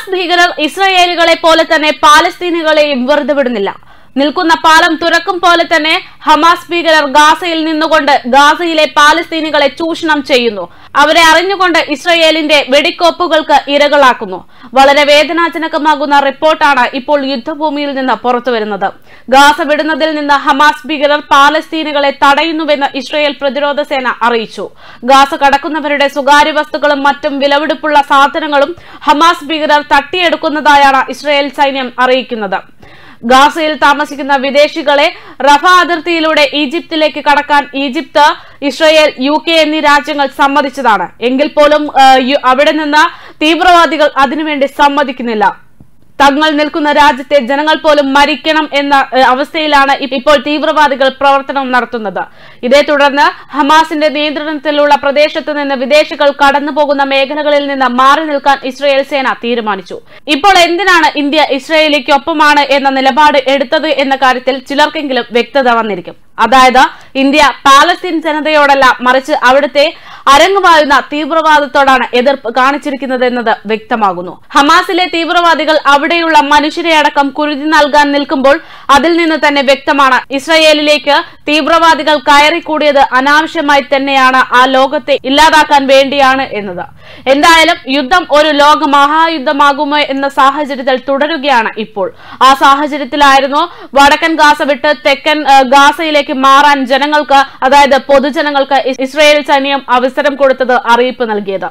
Hamas ഭീകരർ ഇസ്രായേലുകളെ പോലെ തന്നെ പാലസ്തീനുകളെയും വെറുതെ വിടുന്നില്ല നിൽക്കുന്ന പാലം തുറക്കും പോലെ തന്നെ ഹമാസ് ഭീകരർ ഗാസയിൽ നിന്നുകൊണ്ട് ഗാസയിലെ പാലസ്തീനികളെ ചൂഷണം ചെയ്യുന്നു അവരെ അറിഞ്ഞുകൊണ്ട് ഇസ്രയേലിന്റെ വെടിക്കോപ്പുകൾക്ക് ഇരകളാക്കുന്നു വളരെ വേദനാജനകമാകുന്ന റിപ്പോർട്ടാണ് ഇപ്പോൾ യുദ്ധഭൂമിയിൽ നിന്ന് പുറത്തുവരുന്നത് ഗാസ വിടുന്നതിൽ നിന്ന് ഹമാസ് ഭീകരർ പാലസ്തീനുകളെ തടയുന്നുവെന്ന് ഇസ്രയേൽ പ്രതിരോധ സേന അറിയിച്ചു ഗാസ കടക്കുന്നവരുടെ സ്വകാര്യ വസ്തുക്കളും മറ്റും വിലപിടിപ്പുള്ള സാധനങ്ങളും ഹമാസ് ഭീകരർ തട്ടിയെടുക്കുന്നതായാണ് ഇസ്രയേൽ സൈന്യം അറിയിക്കുന്നത് ഗാസയിൽ താമസിക്കുന്ന വിദേശികളെ റഫ അതിർത്തിയിലൂടെ ഈജിപ്തിലേക്ക് കടക്കാൻ ഈജിപ്ത് ഇസ്രയേൽ യു കെ എന്നീ രാജ്യങ്ങൾ സമ്മതിച്ചതാണ് എങ്കിൽ പോലും ആ, യു- അവിടെ നിന്ന് തീവ്രവാദികൾ അതിനുവേണ്ടി സമ്മതിക്കുന്നില്ല തങ്ങൾ നിൽക്കുന്ന രാജ്യത്തെ ജനങ്ങൾ പോലും മരിക്കണം എന്ന ഏഹ്, അവസ്ഥയിലാണ് ഇ- ഇപ്പോൾ തീവ്രവാദികൾ പ്രവർത്തനം നടത്തുന്നത് ഇതേ തുടർന്ന് ഹമാസിന്റെ നിയന്ത്രണത്തിലുള്ള പ്രദേശത്ത് നിന്ന് വിദേശികൾ കടന്നു പോകുന്ന മേഖലകളിൽ നിന്ന് മാറി നിൽക്കാൻ ഇസ്രയേൽ സേന തീരുമാനിച്ചു ഇപ്പോൾ എന്തിനാണ് ഇന്ത്യ ഇസ്രയേലിക്കൊപ്പമാണ് എന്ന നിലപാട് എടുത്തത് എന്ന കാര്യത്തിൽ ചിലർക്കെങ്കിലും വ്യക്തത വന്നിരിക്കും അതായത് ഇന്ത്യ പാലസ്തീൻ ജനതയോടല്ല മറിച്ച് അവിടുത്തെ അരങ്ങുമായുന്ന തീവ്രവാദത്തോടാണ് എതിർപ്പ് കാണിച്ചിരിക്കുന്നത് എന്നത് വ്യക്തമാകുന്നു ഹമാസിലെ തീവ്രവാദികൾ അവിടെയുള്ള മനുഷ്യരെ അടക്കം കുരുതി നൽകാൻ നിൽക്കുമ്പോൾ അതിൽ നിന്ന് തന്നെ വ്യക്തമാണ് ഇസ്രയേലിലേക്ക് തീവ്രവാദികൾ കയറിക്കൂടിയത് അനാവശ്യമായി തന്നെയാണ് ആ ലോകത്തെ ഇല്ലാതാക്കാൻ വേണ്ടിയാണ് എന്നത് എന്തായാലും യുദ്ധം ഒരു ലോക മഹായുദ്ധമാകുമോ എന്ന സാഹചര്യത്തിൽ തുടരുകയാണ് ഇപ്പോൾ ആ സാഹചര്യത്തിലായിരുന്നു വടക്കൻ ഗാസ വിട്ട് തെക്കൻ ആ, ഗാസയിലേക്ക് മാറാൻ ജനങ്ങൾക്ക് അതായത് പൊതുജനങ്ങൾക്ക് ഇസ് ഇസ്രയേൽ സൈന്യം അവസരം കൊടുത്തത് അറിയിപ്പ് നൽകിയത്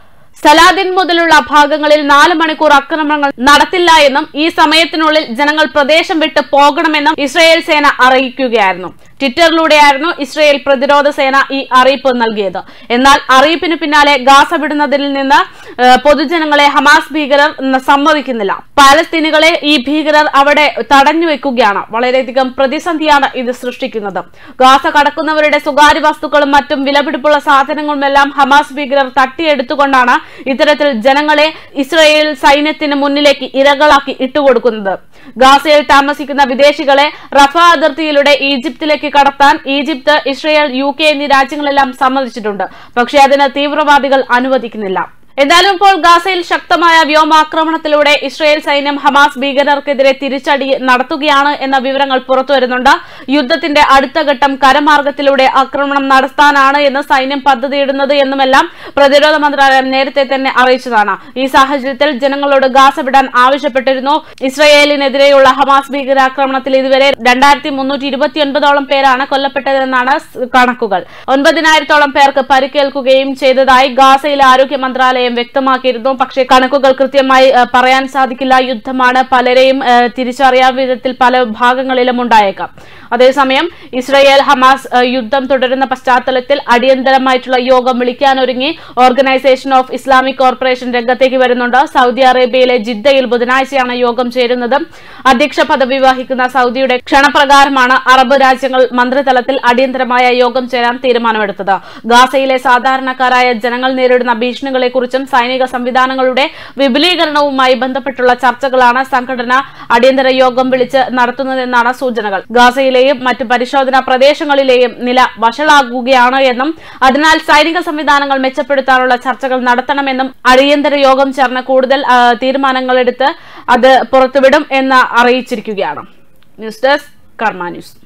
സലാദിൻ മുതലുള്ള ഭാഗങ്ങളിൽ നാല് മണിക്കൂർ ആക്രമണങ്ങൾ നടത്തില്ല എന്നും ഈ സമയത്തിനുള്ളിൽ ജനങ്ങൾ പ്രദേശം വിട്ട് പോകണമെന്നും ഇസ്രയേൽ സേന അറിയിക്കുകയായിരുന്നു ട്വിറ്ററിലൂടെയായിരുന്നു ഇസ്രയേൽ പ്രതിരോധ സേന ഈ അറിയിപ്പ് നൽകിയത് എന്നാൽ അറിയിപ്പിന് പിന്നാലെ ഗാസ വിടുന്നതിൽ നിന്ന് ഏഹ്, പൊതുജനങ്ങളെ ഹമാസ് ഭീകരർ ന- സമ്മതിക്കുന്നില്ല പാലസ്തീനുകളെ ഈ ഭീകരർ അവിടെ തടഞ്ഞു വെക്കുകയാണ് വളരെയധികം പ്രതിസന്ധിയാണ് ഇത് സൃഷ്ടിക്കുന്നത് ഗാസ കടക്കുന്നവരുടെ സ്വകാര്യ വസ്തുക്കളും മറ്റും വിലപിടിപ്പുള്ള സാധനങ്ങളുമെല്ലാം ഹമാസ് ഭീകരർ തട്ടിയെടുത്തുകൊണ്ടാണ് ഇത്തരത്തിൽ ജനങ്ങളെ ഇസ്രയേൽ സൈന്യത്തിന് മുന്നിലേക്ക് ഇരകളാക്കി ഇട്ടുകൊടുക്കുന്നത് ഗാസയിൽ താമസിക്കുന്ന വിദേശികളെ റഫ അതിർത്തിയിലൂടെ ഈജിപ്തിലേക്ക് കടത്താൻ ഈജിപ്ത് ഇസ്രയേൽ യു കെ എന്നീ രാജ്യങ്ങളെല്ലാം സമ്മതിച്ചിട്ടുണ്ട് പക്ഷേ അതിന് തീവ്രവാദികൾ അനുവദിക്കുന്നില്ല എന്തായാലും ഇപ്പോൾ ഗാസയിൽ ശക്തമായ വ്യോമാക്രമണത്തിലൂടെ ഇസ്രയേൽ സൈന്യം ഹമാസ് ഭീകരർക്കെതിരെ തിരിച്ചടി നടത്തുകയാണ് എന്ന വിവരങ്ങൾ പുറത്തുവരുന്നുണ്ട് യുദ്ധത്തിന്റെ അടുത്ത ഘട്ടം കരമാർഗത്തിലൂടെ ആക്രമണം നടത്താനാണ് എന്ന് സൈന്യം പദ്ധതിയിടുന്നത് എന്നുമെല്ലാം പ്രതിരോധ മന്ത്രാലയം നേരത്തെ തന്നെ അറിയിച്ചതാണ് ഈ സാഹചര്യത്തിൽ ജനങ്ങളോട് ഗാസ വിടാൻ ആവശ്യപ്പെട്ടിരുന്നു ഇസ്രയേലിനെതിരെയുള്ള ഹമാസ് ഭീകരാക്രമണത്തിൽ ഇതുവരെ രണ്ടായിരത്തി മുന്നൂറ്റി ഇരുപത്തിയൊൻപതോളം പേരാണ് കൊല്ലപ്പെട്ടതെന്നാണ് സ് കണക്കുകൾ ഒൻപതിനായിരത്തോളം പേർക്ക് പരിക്കേൽക്കുകയും ചെയ്തതായി ഗാസയിലെ ആരോഗ്യ മന്ത്രാലയം വ്യക്തമാക്കിയിരുന്നു പക്ഷേ കണക്കുകൾ കൃത്യമായി ഏഹ്, പറയാൻ സാധിക്കില്ല യുദ്ധമാണ് പലരെയും ഏഹ്, തിരിച്ചറിയാൻ വിധത്തിൽ പല ഭാഗങ്ങളിലും ഉണ്ടായേക്കാം അതേസമയം ഇസ്രയേൽ ഹമാസ് ഏഹ്, യുദ്ധം തുടരുന്ന പശ്ചാത്തലത്തിൽ അടിയന്തരമായിട്ടുള്ള യോഗം വിളിക്കാനൊരുങ്ങി ഓർഗനൈസേഷൻ ഓഫ് ഇസ്ലാമിക് കോർപ്പറേഷൻ രംഗത്തേക്ക് വരുന്നുണ്ട് സൗദി അറേബ്യയിലെ ജിദ്ദയിൽ ബുധനാഴ്ചയാണ് യോഗം ചേരുന്നത് അധ്യക്ഷ പദവി വഹിക്കുന്ന സൗദിയുടെ ക്ഷണപ്രകാരമാണ് അറബ് രാജ്യങ്ങൾ മന്ത്രിതലത്തിൽ അടിയന്തരമായ യോഗം ചേരാൻ തീരുമാനമെടുത്തത് ഗാസയിലെ സാധാരണക്കാരായ ജനങ്ങൾ നേരിടുന്ന ഭീഷണികളെക്കുറിച്ചും സൈനിക സംവിധാനങ്ങളുടെ വിപുലീകരണവുമായി ബന്ധപ്പെട്ടുള്ള ചർച്ചകളാണ് സംഘടന അടിയന്തര യോഗം വിളിച്ച് നടത്തുന്നതെന്നാണ് സൂചനകൾ ഗാസയിലെയും മറ്റ് പരിശോധനാ പ്രദേശങ്ങളിലെയും നില വഷളാകുകയാണ് എന്നും അതിനാൽ സൈനിക സംവിധാനങ്ങൾ മെച്ചപ്പെടുത്താനുള്ള ചർച്ചകൾ നടത്തണമെന്നും അടിയന്തര യോഗം ചേർന്ന് കൂടുതൽ ആ, തീരുമാനങ്ങളെടുത്ത് അത് പുറത്തുവിടും എന്ന് അറിയിച്ചിരിക്കുകയാണ് ന്യൂസ് ഡെസ്ക് കർമ്മ ന്യൂസ്